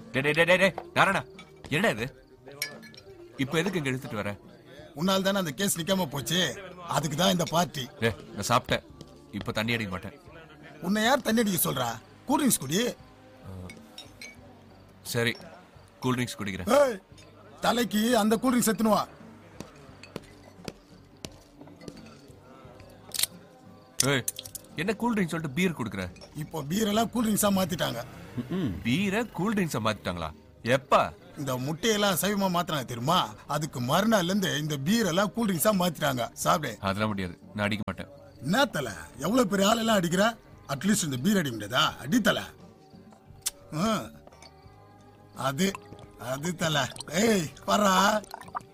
டே டே டே டே டே நாராயணா என்ன இது இப்போ எதுக்கு இங்க எடுத்துட்டு வர உன்னால் தானே அந்த கேஸ் நிக்காம போச்சு அதுக்கு தான் இந்த பார்ட்டி டே நான் சாப்பிட்டேன் இப்போ தண்ணி அடிக்க மாட்டேன் உன்னை யார் தண்ணி அடிக்க சொல்றா கூல் ட்ரிங்க்ஸ் குடி சரி கூல் ட்ரிங்க்ஸ் குடிக்கிறேன் ஏய், தலைக்கு அந்த கூல் ட்ரிங்க்ஸ் எத்துனு வா ஏய் என்ன கூல் ட்ரிங்க்ஸ் சொல்லிட்டு பீர் குடுக்குற இப்போ பீர் எல்லாம் கூல் ட்ரிங்க்ஸா மாத்திட்டாங்க பீரை கூல் ட்ரிங்க்ஸை மாத்திட்டாங்களா எப்பா இந்த முட்டையெல்லாம் சைவமா மாத்தினாங்க தெரியுமா அதுக்கு மறுநாள்ல இருந்து இந்த பீர் எல்லாம் கூல் ட்ரிங்க்ஸா மாத்திட்டாங்க சாப்பிடு அதெல்லாம் முடியாது நான் அடிக்க மாட்டேன் என்ன தல எவ்வளவு பெரிய ஆளெல்லாம் அடிக்கிற அட்லீஸ்ட் இந்த பீர் அடிக்க முடியாதா அடித்தல அது அது தல ஏய் பரா